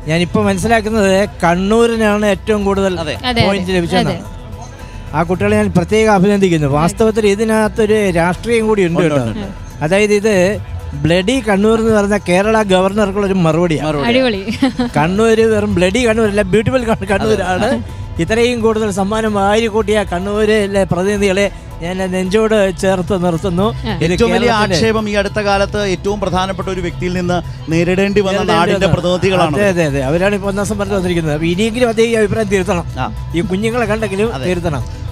ഞാനിപ്പോൾ മനസ്സിലാക്കുന്നത് കണ്ണൂരിനാണ് ഏറ്റവും കൂടുതൽ അതെ. അതെ, പോയിന്റ് അതെ, ലഭിച്ചതെന്നാണ് ആ കുട്ടികളെ ഞാൻ പ്രത്യേകം അഭിനന്ദിക്കുന്നു വാസ്തവത്തിൽ ഇതിനകത്തൊരു രാഷ്ട്രീയം കൂടി ഉണ്ട് കേട്ടോ അതായത് ഇത് ബ്ലഡി കണ്ണൂർ എന്ന് പറഞ്ഞ കേരള ഗവർണർക്കുള്ള ഒരു മറുപടിയാണ് അടിപൊളി കണ്ണൂര് വെറും ബ്ലഡി കണ്ണൂരല്ല ബ്യൂട്ടിഫുൾ കണ്ണൂരാണ് ഇത്രയും കൂടുതൽ സമ്മാനം വാരി കൂട്ടിയ കണ്ണൂരിലെ പ്രതിനിധികളെ ഞാൻ നെഞ്ചോട് ചേർത്ത് നിർത്തുന്നു ഇത് ഏറ്റവും വലിയ കേരളത്തിലെ- ആക്ഷേപം ഈ അടുത്ത കാലത്ത് ഏറ്റവും പ്രധാനപ്പെട്ട ഒരു വ്യക്തിയിൽ നിന്ന് നേരിടേണ്ടി വന്ന നേരിടേണ്ടി നാടിന്റെ വന്ന- പ്രതിനിധികളാണ് അതെ അതെ അതെ അവരാണ് ഇപ്പൊ ഒന്നാം സംഭരണം വന്നിരിക്കുന്നത് അപ്പൊ ഇനിയെങ്കിലും അതേ ഈ അഭിപ്രായം തിരുത്തണം ആ. ഈ കുഞ്ഞുങ്ങളെ കണ്ടെങ്കിലും അതെ. തിരുത്തണം